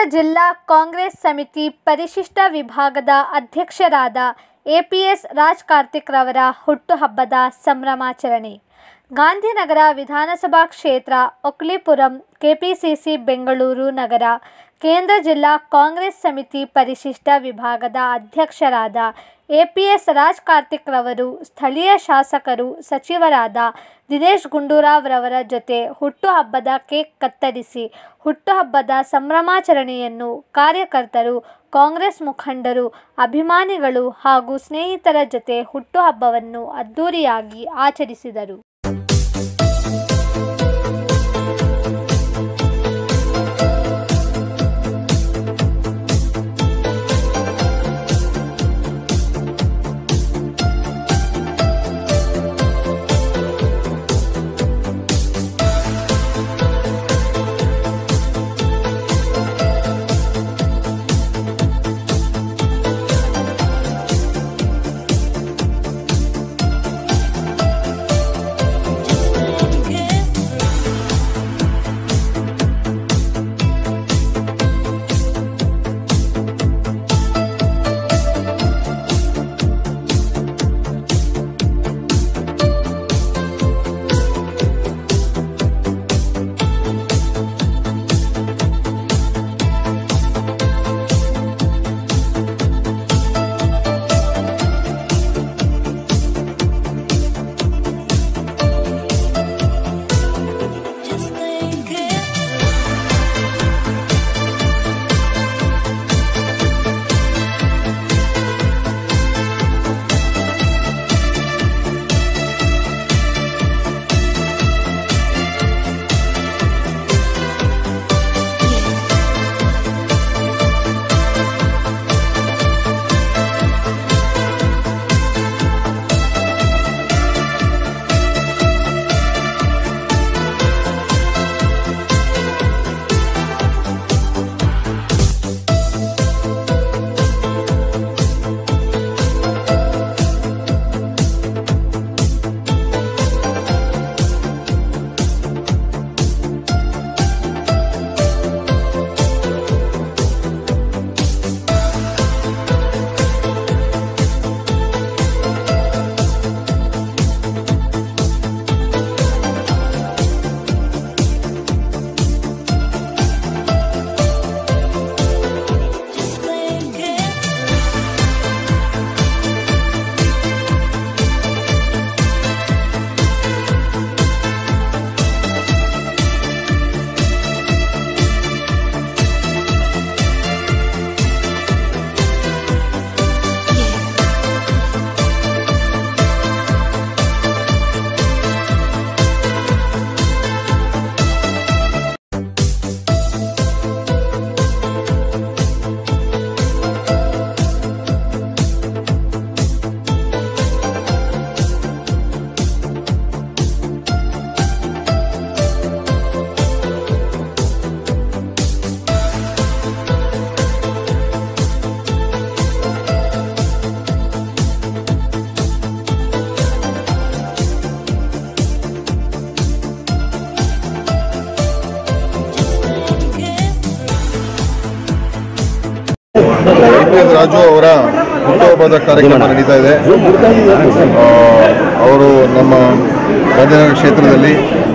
ಜಿಲ್ಲಾ ಕಾಂಗ್ರೆಸ್ ಸಮಿತಿ ಪರಿಶಿಷ್ಟ ವಿಭಾಗದ ಅಧ್ಯಕ್ಷರಾದ ಎಪಿಎಸ್ ರಾಜ್ ಕಾರ್ತಿಕ್ ರವರ ಹುಟ್ಟುಹಬ್ಬದ ಸಂಭ್ರಮಾಚರಣೆ ಗಾಂಧಿನಗರ ವಿಧಾನಸಭಾ ಕ್ಷೇತ್ರ ಒಕ್ಲಿಪುರಂ ಕೆಪಿಸಿಸಿ ಬೆಂಗಳೂರು ನಗರ ಕೇಂದ್ರ ಜಿಲ್ಲಾ ಕಾಂಗ್ರೆಸ್ ಸಮಿತಿ ಪರಿಶಿಷ್ಟ ವಿಭಾಗದ ಅಧ್ಯಕ್ಷರಾದ ಎಪಿಎಸ್ ರಾಜ್ ಕಾರ್ತಿಕ್ ರವರು ಸ್ಥಳೀಯ ಶಾಸಕರು ಸಚಿವರಾದ ದಿನೇಶ್ ಗುಂಡೂರಾವ್ ರವರ ಜೊತೆ ಹುಟ್ಟುಹಬ್ಬದ ಕೇಕ್ ಕತ್ತರಿಸಿ ಹುಟ್ಟುಹಬ್ಬದ ಸಂಭ್ರಮಾಚರಣೆಯನ್ನು ಕಾರ್ಯಕರ್ತರು ಕಾಂಗ್ರೆಸ್ ಮುಖಂಡರು ಅಭಿಮಾನಿಗಳು ಹಾಗೂ ಸ್ನೇಹಿತರ ಜೊತೆ ಹುಟ್ಟುಹಬ್ಬವನ್ನು ಅದ್ದೂರಿಯಾಗಿ ಆಚರಿಸಿದರು ಕೆ ಎಸ್ ರಾಜು ಅವರ ಹುಟ್ಟುಹಬ್ಬದ ಕಾರ್ಯಕ್ರಮ ನಡೀತಾ ಇದೆ ಆ, ಅವರು ನಮ್ಮ ಗಾಂಧಿನಗರ ಕ್ಷೇತ್ರದಲ್ಲಿ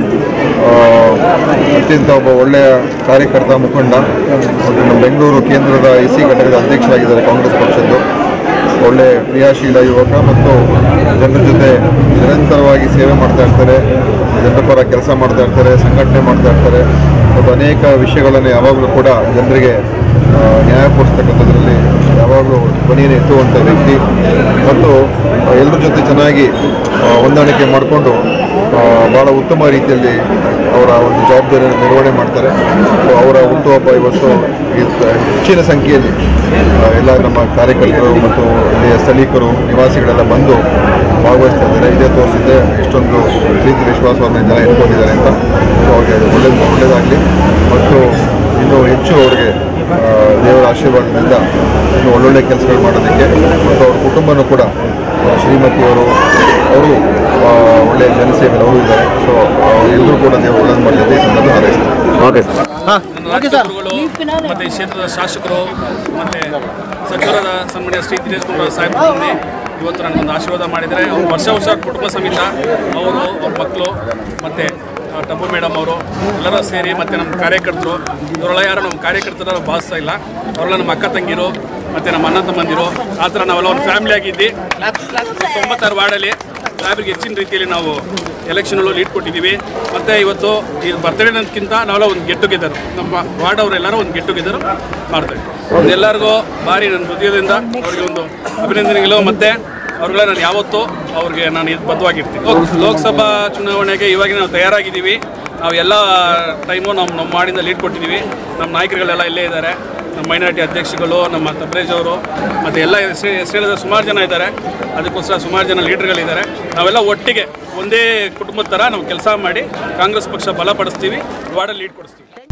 ಆ, ಅತ್ಯಂತ ಒಬ್ಬ ಒಳ್ಳೆಯ ಕಾರ್ಯಕರ್ತ ಮುಖಂಡ ಮತ್ತು ನಮ್ಮ ಬೆಂಗಳೂರು ಕೇಂದ್ರದ ಎ ಸಿ ಘಟಕದ ಅಧ್ಯಕ್ಷರಾಗಿದ್ದಾರೆ ಕಾಂಗ್ರೆಸ್ ಪಕ್ಷದ್ದು ಒಳ್ಳೆ ಕ್ರಿಯಾಶೀಲ ಯುವಕ ಮತ್ತು ಜನರ ಜೊತೆ ನಿರಂತರವಾಗಿ ಸೇವೆ ಮಾಡ್ತಾ ಇರ್ತಾರೆ ಜನರ ಪರ ಕೆಲಸ ಮಾಡ್ತಾ ಇರ್ತಾರೆ ಸಂಘಟನೆ ಮಾಡ್ತಾ ಇರ್ತಾರೆ ಮತ್ತು ಅನೇಕ ವಿಷಯಗಳನ್ನು ಯಾವಾಗಲೂ ಕೂಡ ಜನರಿಗೆ ಆ, ನ್ಯಾಯ ಕೊಡಿಸ್ತಕ್ಕಂಥದ್ರಲ್ಲಿ ಯಾವಾಗಲೂ ಧ್ವನಿಯನ್ನು ಎತ್ತುವಂಥ ವ್ಯಕ್ತಿ ಮತ್ತು ಎಲ್ಲರ ಜೊತೆ ಚೆನ್ನಾಗಿ ಆ, ಹೊಂದಾಣಿಕೆ ಮಾಡಿಕೊಂಡು ಭಾಳ ಉತ್ತಮ ರೀತಿಯಲ್ಲಿ ಅವರ ಒಂದು ಜವಾಬ್ದಾರಿಯನ್ನು ನಿರ್ವಹಣೆ ಮಾಡ್ತಾರೆ ಸೊ ಅವರ ಹುಟ್ಟುಹಬ್ಬ ಇವತ್ತು ಇದ್- ಹೆಚ್ಚಿನ ಸಂಖ್ಯೆಯಲ್ಲಿ ಆ, ಎಲ್ಲ ನಮ್ಮ ಕಾರ್ಯಕರ್ತರು ಮತ್ತು ಇಲ್ಲಿಯ ಸ್ಥಳೀಕರು ನಿವಾಸಿಗಳೆಲ್ಲ ಬಂದು ಭಾಗವಹಿಸ್ತಾ ಇದ್ದಾರೆ ಇದೇ ತೋರಿಸಿದ್ದೆ ಎಷ್ಟೊಂದು ಪ್ರೀತಿ ವಿಶ್ವಾಸವನ್ನು ಜನ ಇಟ್ಕೊಂಡಿದ್ದಾರೆ ಅಂತ ಸೊ ಅವ್ರಿಗೆ ಒಳ್ಳೇದು ಒಳ್ಳೆಯದಾಗಲಿ ಮತ್ತು ಇನ್ನೂ ಹೆಚ್ಚು ಅವರಿಗೆ ಆ, ದೇವರ ಆಶೀರ್ವಾದದಿಂದ ಇನ್ನೂ ಒಳ್ಳೊಳ್ಳೆ ಕೆಲಸಗಳು ಮಾಡೋದಕ್ಕೆ ಮತ್ತು ಅವ್ರ ಕುಟುಂಬನೂ ಕೂಡ ಆ, ಶ್ರೀಮತಿಯವರು ಅವರು ಆ, ಒಳ್ಳೆಯ ಜನಸೇವೆ ಅವರು ಇದ್ದಾರೆ ಸೊ ಎಲ್ಲರೂ ಕೂಡ ದೇವರು ಒಳ್ಳೇದು ಮಾಡಲಿದೆ ಈ ಸಂದರ್ಭ ಹಾರೈಸ್ತಾರೆ ಓಕೆ ಸರ್ ನನ್ನ ರಾಜ್ಯಗುರುಗಳು ಮತ್ತು ಈ ಕ್ಷೇತ್ರದ ಶಾಸಕರು ಮತ್ತು ಸಚಿವರಾದ ಸನ್ಮಾನ್ಯ ಶ್ರೀ ದಿನೇಶ್ ಗುಂಡೂರಾವ್ ಸಾಹೇಬ್ರನ್ನೇ ಇವತ್ತು ನನಗೊಂದು ಆಶೀರ್ವಾದ ಮಾಡಿದರೆ ಅವ್ರು ವರ್ಷ ವರ್ಷ ಕುಟುಂಬ ಸಮೇತ ಅವರು ಅವ್ರ ಮಕ್ಕಳು ಮತ್ತು ಟಬ್ಬು ಮೇಡಮ್ ಅವರು ಎಲ್ಲರೂ ಸೇರಿ ಮತ್ತು ನಮ್ಮ ಕಾರ್ಯಕರ್ತರು ಇವರೆಲ್ಲ ಯಾರು ನಮ್ಮ ಕಾರ್ಯಕರ್ತರ ಭಾವಿಸ್ತಾ ಇಲ್ಲ ಅವರೆಲ್ಲ ನಮ್ಮ ಅಕ್ಕ ತಂಗಿರು ಮತ್ತು ನಮ್ಮ ಅಣ್ಣ ತಮ್ಮಂದಿರು ಆ ಥರ ನಾವೆಲ್ಲ ಒಂದು ಫ್ಯಾಮಿಲಿ ಆಗಿದ್ದು ತೊಂಬತ್ತಾರು ವಾರ್ಡಲ್ಲಿ ಸಾಹೇಬ್ರಿಗೆ ಹೆಚ್ಚಿನ ರೀತಿಯಲ್ಲಿ ನಾವು ಎಲೆಕ್ಷನಲ್ಲೂ ಲೀಡ್ ಕೊಟ್ಟಿದ್ದೀವಿ ಮತ್ತು ಇವತ್ತು ಈ ಬರ್ತಡೇ ಅನ್ನೋದಕ್ಕಿಂತ ನಾವೆಲ್ಲ ಒಂದು ಗೆಟ್ ಟುಗೆದರ್ ನಮ್ಮ ವಾರ್ಡ್ ಅವರೆಲ್ಲರೂ ಒಂದು ಗೆಟ್ ಟುಗೆದರ್ ಮಾಡ್ತೇವೆ ಎಲ್ಲರಿಗೂ ಭಾರಿ ನನ್ನ ಹೃದಯದಿಂದ ಅವರಿಗೆ ಒಂದು ಅಭಿನಂದನೆಗಳು ಮತ್ತು ಅವ್ರಿಗೆಲ್ಲ ನಾನು ಯಾವತ್ತೂ ಅವ್ರಿಗೆ ನಾನು ಇದು ಬದ್ಧವಾಗಿರ್ತೀನಿ ಲೋಕ್- ಲೋಕಸಭಾ ಚುನಾವಣೆಗೆ ಇವಾಗ ನಾವು ತಯಾರಾಗಿದ್ದೀವಿ ನಾವು ಎಲ್ಲ ಟೈಮು ನಮ್ಮ ನಮ್ಮ ಮಾಡಿಂದ ಲೀಡ್ ಕೊಟ್ಟಿದ್ದೀವಿ ನಮ್ಮ ನಾಯಕರುಗಳೆಲ್ಲ ಇಲ್ಲೇ ಇದ್ದಾರೆ ನಮ್ಮ ಮೈನಾರಿಟಿ ಅಧ್ಯಕ್ಷಗಳು ನಮ್ಮ ತಬ್ರೇಜ್ ಅವರು ಮತ್ತು ಎಲ್ಲ ಹೆಸರು ಹೇಳಿದ ಸುಮಾರು ಜನ ಇದ್ದಾರೆ ಅದಕ್ಕೋಸ್ಕರ ಸುಮಾರು ಜನ ಲೀಡರ್ಗಳಿದ್ದಾರೆ ನಾವೆಲ್ಲ ಒಟ್ಟಿಗೆ ಒಂದೇ ಕುಟುಂಬದ ಥರ ನಾವು ಕೆಲಸ ಮಾಡಿ ಕಾಂಗ್ರೆಸ್ ಪಕ್ಷ ಬಲಪಡಿಸ್ತೀವಿ ವಾರ್ಡಲ್ಲಿ ಲೀಡ್ ಕೊಡಿಸ್ತೀವಿ